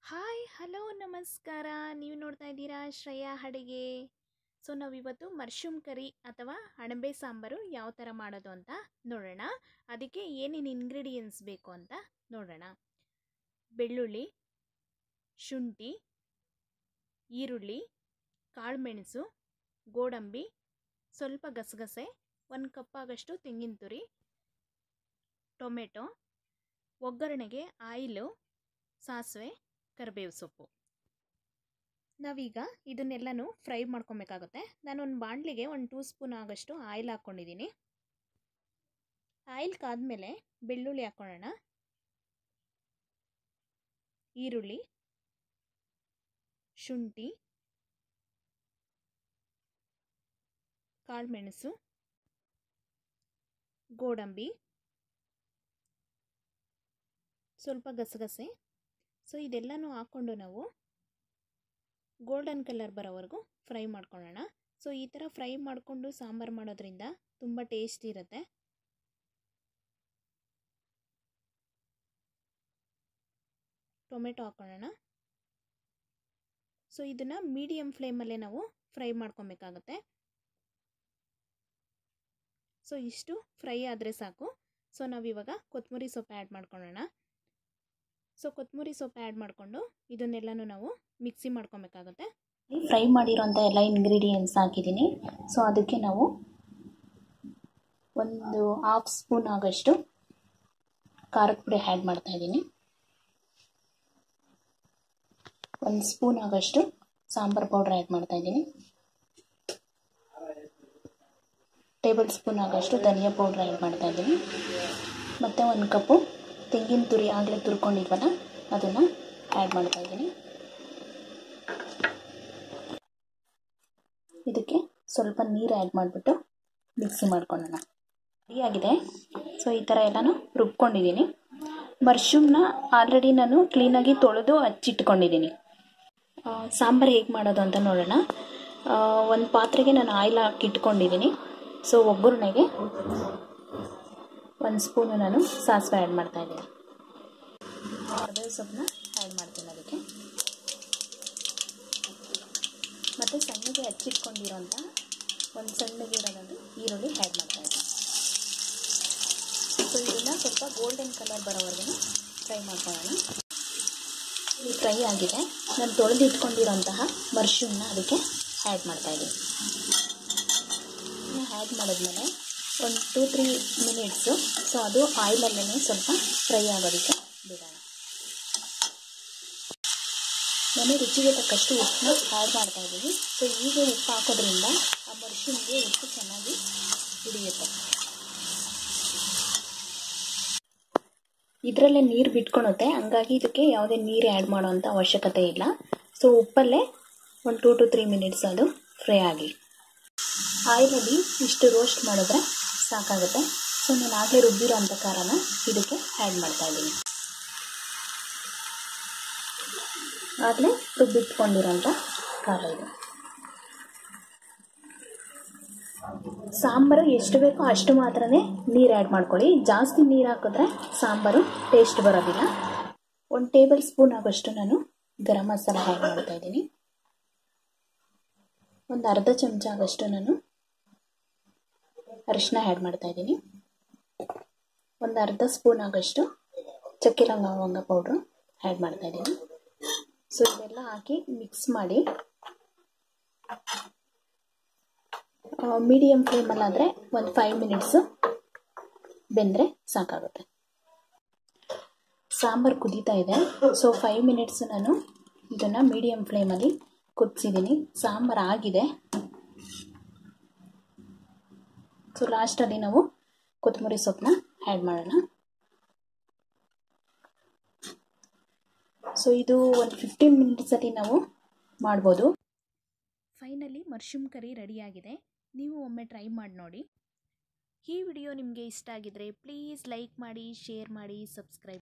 hi hello ನಮಸ್ಕಾರ ನೀವು ನೋಡ್ತಾ ಇದ್ದೀರಾ ಶ್ರೇಯಾ ಅಡುಗೆ ಸೊ ನಾವಿವತ್ತು ಮಶ್ರೂಮ್ ಕರಿ ಅಥವಾ ಅಣಬೆ ಸಾಂಬಾರು ಯಾವ ಥರ ಮಾಡೋದು ಅಂತ ನೋಡೋಣ ಅದಕ್ಕೆ ಏನೇನು ಇಂಗ್ರೀಡಿಯೆಂಟ್ಸ್ ಬೇಕು ಅಂತ ನೋಡೋಣ ಬೆಳ್ಳುಳ್ಳಿ ಶುಂಠಿ ಈರುಳ್ಳಿ ಕಾಳುಮೆಣಸು ಗೋಡಂಬಿ ಸ್ವಲ್ಪ ಗಸಗಸೆ ಒಂದು ಕಪ್ಪಾಗಷ್ಟು ತೆಂಗಿನ ತುರಿ ಟೊಮೆಟೊ ಒಗ್ಗರಣೆಗೆ ಆಯಿಲು ಸಾಸಿವೆ ಕರಿಬೇವು ಸೊಪ್ಪು ನಾವೀಗ ಇದನ್ನೆಲ್ಲನೂ ಫ್ರೈ ಮಾಡ್ಕೊಬೇಕಾಗುತ್ತೆ ನಾನು ಒಂದು ಬಾಣಲಿಗೆ ಒಂದು ಟೂ ಸ್ಪೂನ್ ಆಗಷ್ಟು ಆಯಿಲ್ ಹಾಕ್ಕೊಂಡಿದ್ದೀನಿ ಆಯಿಲ್ ಕಾದ್ಮೇಲೆ ಬೆಳ್ಳುಳ್ಳಿ ಹಾಕ್ಕೊಳ್ಳೋಣ ಈರುಳ್ಳಿ ಶುಂಠಿ ಕಾಳುಮೆಣಸು ಗೋಡಂಬಿ ಸ್ವಲ್ಪ ಗಸಗಸೆ ಸೊ ಇದೆಲ್ಲನೂ ಹಾಕ್ಕೊಂಡು ನಾವು ಗೋಲ್ಡನ್ ಕಲರ್ ಬರೋವರೆಗೂ ಫ್ರೈ ಮಾಡ್ಕೊಳ್ಳೋಣ ಸೊ ಈ ಥರ ಫ್ರೈ ಮಾಡಿಕೊಂಡು ಸಾಂಬಾರು ಮಾಡೋದ್ರಿಂದ ತುಂಬ ಟೇಸ್ಟ್ ಇರುತ್ತೆ ಟೊಮೆಟೊ ಹಾಕ್ಕೊಳ್ಳೋಣ ಸೊ ಇದನ್ನು ಮೀಡಿಯಮ್ ಫ್ಲೇಮಲ್ಲೇ ನಾವು ಫ್ರೈ ಮಾಡ್ಕೊಬೇಕಾಗತ್ತೆ ಸೊ ಇಷ್ಟು ಫ್ರೈ ಆದರೆ ಸಾಕು ಸೊ ನಾವಿವಾಗ ಕೊತ್ತಂಬರಿ ಸೊಪ್ಪು ಆ್ಯಡ್ ಮಾಡ್ಕೊಳ್ಳೋಣ ಸೊ ಕೊತ್ತಂಬರಿ ಸೊಪ್ಪು ಆ್ಯಡ್ ಮಾಡಿಕೊಂಡು ಇದನ್ನೆಲ್ಲನೂ ನಾವು ಮಿಕ್ಸಿ ಮಾಡ್ಕೊಬೇಕಾಗುತ್ತೆ ಫ್ರೈ ಮಾಡಿರೋಂಥ ಎಲ್ಲ ಇಂಗ್ರೀಡಿಯೆಂಟ್ಸ್ ಹಾಕಿದ್ದೀನಿ ಸೊ ಅದಕ್ಕೆ ನಾವು ಒಂದು ಹಾಫ್ ಸ್ಪೂನ್ ಆಗಷ್ಟು ಖಾರದ ಪುಡಿ ಆ್ಯಡ್ ಮಾಡ್ತಾಯಿದ್ದೀನಿ ಒಂದು ಸ್ಪೂನ್ ಆಗಷ್ಟು ಸಾಂಬಾರು ಪೌಡ್ರ್ ಆ್ಯಡ್ ಮಾಡ್ತಾಯಿದ್ದೀನಿ ಟೇಬಲ್ ಸ್ಪೂನ್ ಆಗಷ್ಟು ಧನಿಯಾ ಪೌಡ್ರ್ ಆ್ಯಡ್ ಮಾಡ್ತಾಯಿದ್ದೀನಿ ಮತ್ತು ಒಂದು ಕಪ್ಪು ತೆಂಗಿನ ತುರಿ ಆಗಲೇ ತುರ್ಕೊಂಡಿದ್ವಲ್ಲ ಅದನ್ನು ಆ್ಯಡ್ ಮಾಡ್ತಾಯಿದ್ದೀನಿ ಇದಕ್ಕೆ ಸ್ವಲ್ಪ ನೀರು ಆ್ಯಡ್ ಮಾಡಿಬಿಟ್ಟು ಮಿಕ್ಸಿ ಮಾಡ್ಕೊಳ್ಳೋಣ ರೆಡಿಯಾಗಿದೆ ಸೊ ಈ ಥರ ಎಲ್ಲನೂ ರುಬ್ಕೊಂಡಿದ್ದೀನಿ ಮಶ್ರೂಮ್ನ ಆಲ್ರೆಡಿ ನಾನು ಕ್ಲೀನಾಗಿ ತೊಳೆದು ಹಚ್ಚಿಟ್ಕೊಂಡಿದ್ದೀನಿ ಸಾಂಬಾರು ಹೇಗೆ ಮಾಡೋದು ಅಂತ ನೋಡೋಣ ಒಂದು ಪಾತ್ರೆಗೆ ನಾನು ಆಯಿಲ್ ಹಾಕಿ ಇಟ್ಕೊಂಡಿದ್ದೀನಿ ಸೊ ಒಗ್ಗರಣೆಗೆ ಒಂದು ಸ್ಪೂನು ನಾನು ಸಾಸಿವೆ ಆ್ಯಡ್ ಮಾಡ್ತಾಯಿದ್ದೀನಿ ಕರ್ಬೇವು ಸೊಪ್ಪನ್ನ ಆ್ಯಡ್ ಮಾಡ್ತೀನಿ ಅದಕ್ಕೆ ಮತ್ತು ಸಣ್ಣಗೆ ಹಚ್ಚಿಟ್ಕೊಂಡಿರೋಂಥ ಒಂದು ಸಣ್ಣಗೆ ಇರೋದೊಂದು ಈರುಳ್ಳಿ ಆ್ಯಡ್ ಮಾಡ್ತಾಯಿದ್ದೀನಿ ಸೊ ಇದನ್ನು ಸ್ವಲ್ಪ ಗೋಲ್ಡನ್ ಕಲರ್ ಬರೋವರೆಗೂ ಫ್ರೈ ಮಾಡ್ಕೊಳ್ಳೋಣ ಇದು ಫ್ರೈ ಆಗಿದೆ ನಾನು ತೊಳೆದು ಇಟ್ಕೊಂಡಿರೋಂತಹ ಮಶ್ರೂಮ್ನ ಅದಕ್ಕೆ ಆ್ಯಡ್ ಮಾಡ್ತಾಯಿದ್ದೀನಿ ಆ್ಯಡ್ ಮಾಡಿದ್ಮೇಲೆ ಒಂದು ಟೂ ತ್ರೀ ಮಿನಿಟ್ಸು ಸೊ ಅದು ಆಯಿಲಲ್ಲೇ ಸ್ವಲ್ಪ ಫ್ರೈ ಆಗೋದಕ್ಕೆ ಬಿಡೋಣ ನಾನು ರುಚಿಗೆ ತಕ್ಕಷ್ಟು ಉಪ್ಪನ್ನ ಆ್ಯಡ್ ಮಾಡ್ತಾ ಇದ್ದೀನಿ ಸೊ ಈಗ ಉಪ್ಪು ಹಾಕೋದ್ರಿಂದ ಆ ಮಶ್ರೂಮ್ಗೆ ಉಪ್ಪು ಚೆನ್ನಾಗಿ ಹಿಡಿಯುತ್ತೆ ಇದರಲ್ಲೇ ನೀರು ಬಿಟ್ಕೊಳುತ್ತೆ ಹಂಗಾಗಿ ಇದಕ್ಕೆ ಯಾವುದೇ ನೀರು ಆ್ಯಡ್ ಮಾಡೋವಂಥ ಅವಶ್ಯಕತೆ ಇಲ್ಲ ಸೊ ಉಪ್ಪಲ್ಲೇ ಒಂದು ಟೂ ಟು ತ್ರೀ ಮಿನಿಟ್ಸ್ ಅದು ಫ್ರೈ ಆಗಿ ಆಯಿಲಲ್ಲಿ ಇಷ್ಟು ರೋಸ್ಟ್ ಮಾಡಿದ್ರೆ ಸಾಕಾಗುತ್ತೆ ಸೊ ನಾನು ಆಗಲೇ ರುಬ್ಬಿರೋ ಅಂಥ ಖಾರನ ಇದಕ್ಕೆ ಆ್ಯಡ್ ಮಾಡ್ತಾಯಿದ್ದೀನಿ ಆಗಲೇ ರುಬ್ಬಿಟ್ಕೊಂಡಿರೋಂಥ ಖಾರ ಇದು ಸಾಂಬಾರು ಎಷ್ಟು ಬೇಕೋ ಅಷ್ಟು ಮಾತ್ರನೇ ನೀರು ಆ್ಯಡ್ ಮಾಡ್ಕೊಳ್ಳಿ ಜಾಸ್ತಿ ನೀರು ಹಾಕಿದ್ರೆ ಸಾಂಬಾರು ಟೇಸ್ಟ್ ಬರೋದಿಲ್ಲ ಒಂದು ಟೇಬಲ್ ಸ್ಪೂನ್ ಆಗೋಷ್ಟು ನಾನು ಗರಂ ಮಸಾಲ ಆ್ಯಡ್ ಮಾಡ್ತಾಯಿದ್ದೀನಿ ಒಂದು ಅರ್ಧ ಚಮಚ ಆಗೋಷ್ಟು ನಾನು ಅರಿಶಿನ ಆ್ಯಡ್ ಮಾಡ್ತಾಯಿದ್ದೀನಿ ಒಂದು ಅರ್ಧ ಸ್ಪೂನ್ ಆಗೋಷ್ಟು ಚಕ್ಕೆ ಲವಂಗ ಪೌಡ್ರು ಆ್ಯಡ್ ಮಾಡ್ತಾಯಿದ್ದೀನಿ ಸೊ ಇದೆಲ್ಲ ಹಾಕಿ ಮಿಕ್ಸ್ ಮಾಡಿ ಮೀಡಿಯಮ್ ಫ್ಲೇಮಲ್ಲಾದರೆ ಒಂದು ಫೈವ್ ಮಿನಿಟ್ಸು ಬೆಂದರೆ ಸಾಕಾಗುತ್ತೆ ಸಾಂಬಾರು ಕುದೀತಾ ಇದೆ ಸೊ ಫೈವ್ ಮಿನಿಟ್ಸ್ ನಾನು ಇದನ್ನು ಮೀಡಿಯಮ್ ಫ್ಲೇಮಲ್ಲಿ ಕುದಿಸಿದ್ದೀನಿ ಸಾಂಬಾರು ಆಗಿದೆ ಸೊ ಲಾಸ್ಟಲ್ಲಿ ನಾವು ಕೊತ್ತಂಬರಿ ಸೊಪ್ಪನ್ನ ಆ್ಯಡ್ ಮಾಡೋಣ ಸೊ ಇದು ಒಂದು ಫಿಫ್ಟೀನ್ ಮಿನಿಟ್ಸಲ್ಲಿ ನಾವು ಮಾಡ್ಬೋದು ಫೈನಲಿ ಮಶ್ರೂಮ್ ಕರಿ ರೆಡಿಯಾಗಿದೆ ನೀವು ಒಮ್ಮೆ ಟ್ರೈ ಮಾಡಿ ನೋಡಿ ಈ ವಿಡಿಯೋ ನಿಮಗೆ ಇಷ್ಟ ಆಗಿದರೆ ಪ್ಲೀಸ್ ಲೈಕ್ ಮಾಡಿ ಶೇರ್ ಮಾಡಿ ಸಬ್ಸ್ಕ್ರೈಬ್